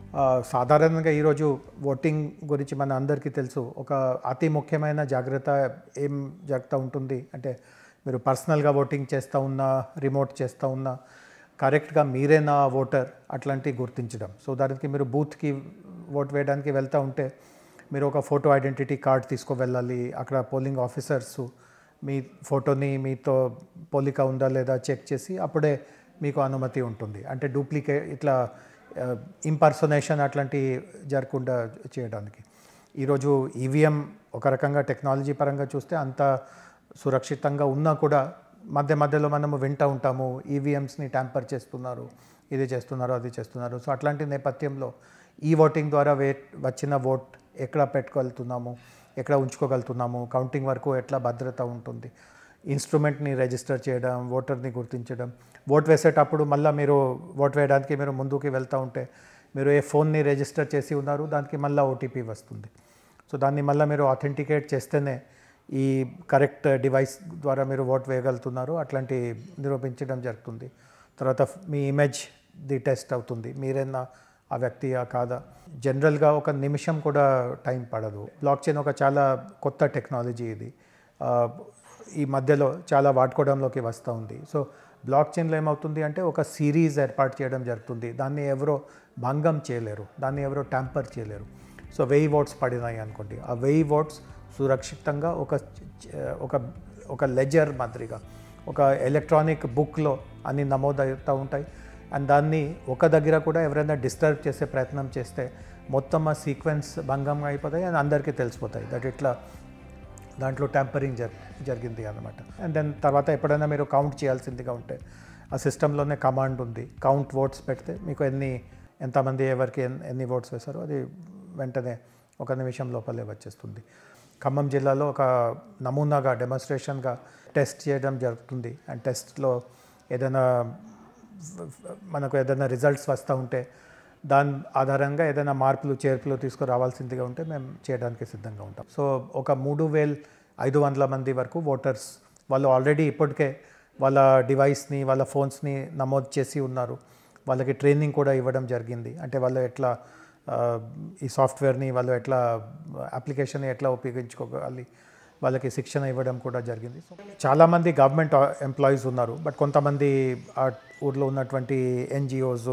ఆ, సాధారణంగా ఈరోజు ఓటింగ్ గురించి మన అందరికీ తెలుసు ఒక అతి ముఖ్యమైన జాగ్రత్త ఏం జరుగుతూ ఉంటుంది అంటే మీరు పర్సనల్గా ఓటింగ్ చేస్తూ ఉన్నా రిమోట్ చేస్తూ ఉన్నా కరెక్ట్గా మీరేనా ఓటర్ అట్లాంటివి గుర్తించడం సో దానికి మీరు బూత్కి ఓట్ వేయడానికి వెళ్తూ ఉంటే మీరు ఒక ఫోటో ఐడెంటిటీ కార్డ్ తీసుకు వెళ్ళాలి అక్కడ పోలింగ్ ఆఫీసర్స్ మీ ఫోటోని మీతో పోలిక ఉందా లేదా చెక్ చేసి అప్పుడే మీకు అనుమతి ఉంటుంది అంటే డూప్లికేట్ ఇట్లా ఇంపర్సొనేషన్ అట్లాంటి జరగకుండా చేయడానికి ఈరోజు ఈవీఎం ఒక రకంగా టెక్నాలజీ పరంగా చూస్తే అంత సురక్షితంగా ఉన్నా కూడా మధ్య మధ్యలో మనము వింటూ ఉంటాము ఈవీఎంస్ని ట్యాంపర్ చేస్తున్నారు ఇది చేస్తున్నారు అది చేస్తున్నారు సో అట్లాంటి నేపథ్యంలో ఈ ఓటింగ్ ద్వారా వే వచ్చిన ఓట్ ఎక్కడ పెట్టుకెళ్తున్నాము ఎక్కడ ఉంచుకోగలుగుతున్నాము కౌంటింగ్ వరకు ఎట్లా భద్రత ఉంటుంది ఇన్స్ట్రుమెంట్ని రిజిస్టర్ చేయడం ఓటర్ని గుర్తించడం ఓట్ వేసేటప్పుడు మళ్ళీ మీరు ఓట్ వేయడానికి మీరు ముందుకు వెళ్తూ ఉంటే మీరు ఏ ఫోన్ని రిజిస్టర్ చేసి ఉన్నారు దానికి మళ్ళీ ఓటీపీ వస్తుంది సో దాన్ని మళ్ళీ మీరు అథెంటికేట్ చేస్తేనే ఈ కరెక్ట్ డివైస్ ద్వారా మీరు ఓట్ వేయగలుగుతున్నారు అట్లాంటి నిరూపించడం జరుగుతుంది తర్వాత మీ ఇమేజ్ ది టెస్ట్ అవుతుంది మీరేనా ఆ వ్యక్తి ఆ కాదా జనరల్గా ఒక నిమిషం కూడా టైం పడదు బ్లాక్ చైన్ ఒక చాలా కొత్త టెక్నాలజీ ఇది ఆ, ఈ మధ్యలో చాలా వాడుకోవడంలోకి వస్తూ ఉంది సో బ్లాక్ చైన్లో ఏమవుతుంది అంటే ఒక సిరీస్ ఏర్పాటు చేయడం జరుగుతుంది దాన్ని ఎవరో భంగం చేయలేరు దాన్ని ఎవరో ట్యాంపర్ చేయలేరు సో వెయ్యి ఓట్స్ పడినాయి అనుకోండి ఆ వెయ్యి ఓట్స్ సురక్షితంగా ఒక చ- ఒక ఒక లెజర్ మాదిరిగా ఒక ఎలక్ట్రానిక్ బుక్లో అన్ని నమోదవుతూ ఉంటాయి అండ్ దాన్ని ఒక దగ్గర కూడా ఎవరైనా డిస్టర్బ్ చేసే ప్రయత్నం చేస్తే మొత్తం ఆ సీక్వెన్స్ భంగం అయిపోతాయి అండ్ అందరికీ తెలిసిపోతాయి దట్ ఇట్లా దాంట్లో ట్యాంపరింగ్ జర్ జరిగింది అనమాట అండ్ దెన్ తర్వాత ఎప్పుడైనా మీరు కౌంట్ చేయాల్సిందిగా ఉంటే ఆ సిస్టంలోనే కమాండ్ ఉంది కౌంట్ ఓట్స్ పెడితే మీకు ఎన్ని ఎంతమంది ఎవరికి ఎన్- ఎన్ని ఓట్స్ వేశారో అది వెంటనే ఒక నిమిషం లోపలే వచ్చేస్తుంది ఖమ్మం జిల్లాలో ఒక నమూనాగా డెమోన్స్ట్రేషన్గా టెస్ట్ చేయడం జరుగుతుంది అండ్ టెస్ట్లో ఏదైనా మనకు ఏదైనా రిజల్ట్స్ వస్తూ ఉంటే దాని ఆధారంగా ఏదైనా మార్పులు చేర్పులు తీసుకురావాల్సిందిగా ఉంటే మేము చేయడానికి సిద్ధంగా ఉంటాం సో ఒక మూడు వేల ఐదు వందల మంది వరకు ఓటర్స్ వాళ్ళు ఆల్రెడీ ఇప్పటికే వాళ్ళ డివైస్ని వాళ్ళ ఫోన్స్ని నమోదు చేసి ఉన్నారు వాళ్ళకి ట్రైనింగ్ కూడా ఇవ్వడం జరిగింది అంటే వాళ్ళు ఎట్లా ఆ, ఈ సాఫ్ట్వేర్ని వాళ్ళు ఎట్లా అప్లికేషన్ ఎట్లా ఉపయోగించుకోవాలి వాళ్ళకి శిక్షణ ఇవ్వడం కూడా జరిగింది సో చాలామంది గవర్నమెంట్ ఎంప్లాయీస్ ఉన్నారు బట్ కొంతమంది ఆ ఊర్లో ఉన్నటువంటి NGOs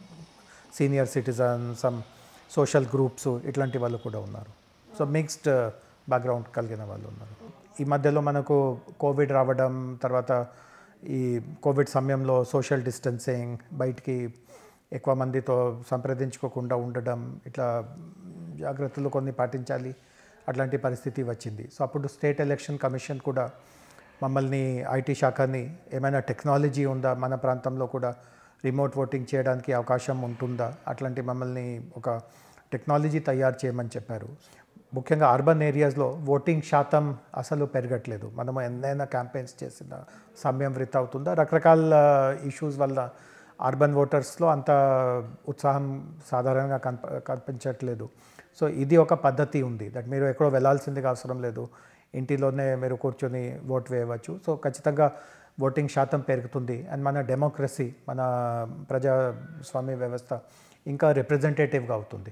senior citizen some social groups ఇట్లాంటి వాళ్ళు కూడా ఉన్నారు సో మిక్స్డ్ బ్యాక్గ్రౌండ్ కలిగిన వాళ్ళు ఉన్నారు ఈ మధ్యలో మనకు కోవిడ్ రావడం తర్వాత ఈ కోవిడ్ సమయంలో సోషల్ డిస్టెన్సింగ్ బయటికి ఎక్కువ మందితో సంప్రదించుకోకుండా ఉండడం ఇట్లా జాగ్రత్తలు కొన్ని పాటించాలి అట్లాంటి పరిస్థితి వచ్చింది సో అప్పుడు స్టేట్ ఎలక్షన్ కమిషన్ కూడా మమ్మల్ని ఐటీ శాఖని ఏమైనా టెక్నాలజీ ఉందా మన ప్రాంతంలో కూడా రిమోట్ ఓటింగ్ చేయడానికి అవకాశం ఉంటుందా అట్లాంటి మమ్మల్ని ఒక టెక్నాలజీ తయారు చేయమని చెప్పారు ముఖ్యంగా అర్బన్ ఏరియాస్లో ఓటింగ్ శాతం అసలు పెరగట్లేదు మనము ఎన్నైనా క్యాంపెయిన్స్ చేసిన సమయం వృత్తి అవుతుందా రకరకాల ఇష్యూస్ వల్ల అర్బన్ ఓటర్స్లో అంత ఉత్సాహం సాధారణంగా కనిప కనిపించట్లేదు సో ఇది ఒక పద్ధతి ఉంది దట్ మీరు ఎక్కడో వెళ్ళాల్సిందిగా అవసరం లేదు ఇంటిలోనే మీరు కూర్చొని ఓట్ వేయవచ్చు సో ఖచ్చితంగా ఓటింగ్ శాతం పెరుగుతుంది అండ్ మన డెమోక్రసీ మన ప్రజాస్వామ్య వ్యవస్థ ఇంకా రిప్రజెంటేటివ్గా అవుతుంది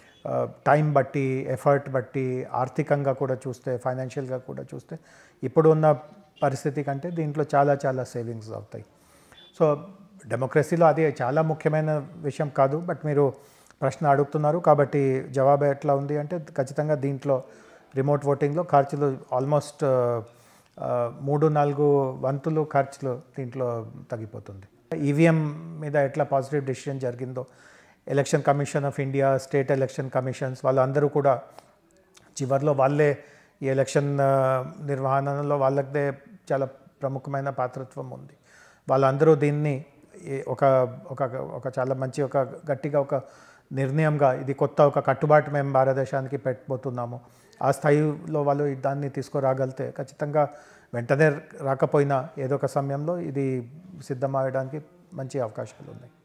టైం బట్టి ఎఫర్ట్ బట్టి ఆర్థికంగా కూడా చూస్తే ఫైనాన్షియల్గా కూడా చూస్తే ఇప్పుడు ఉన్న పరిస్థితి కంటే దీంట్లో చాలా చాలా సేవింగ్స్ అవుతాయి సో డెమోక్రసీలో అది చాలా ముఖ్యమైన విషయం కాదు బట్ మీరు ప్రశ్న అడుగుతున్నారు కాబట్టి జవాబు ఎట్లా ఉంది అంటే ఖచ్చితంగా దీంట్లో రిమోట్ ఓటింగ్లో ఖర్చులు ఆల్మోస్ట్ మూడు నాలుగు వంతులు ఖర్చులు దీంట్లో తగ్గిపోతుంది ఈవీఎం మీద ఎట్లా పాజిటివ్ డెసిషన్ జరిగిందో election commission of India state election commissions వాళ్ళందరూ కూడా చివరిలో వాళ్ళే ఈ ఎలక్షన్ ఆ, నిర్వహణలో వాళ్ళదే చాలా ప్రముఖమైన పాత్రత్వం ఉంది వాళ్ళందరూ దీన్ని ఈ- ఒక ఒక ఒక చాలా మంచి ఒక గట్టిగా ఒక నిర్ణయంగా ఇది కొత్త ఒక కట్టుబాటు మేము భారతదేశానికి పెట్టబోతున్నాము ఆ స్థాయిలో వాళ్ళు దాన్ని తీసుకురాగలితే ఖచ్చితంగా వెంటనే రాకపోయినా ఏదో ఒక సమయంలో ఇది సిద్ధమవడానికి మంచి అవకాశాలు ఉన్నాయి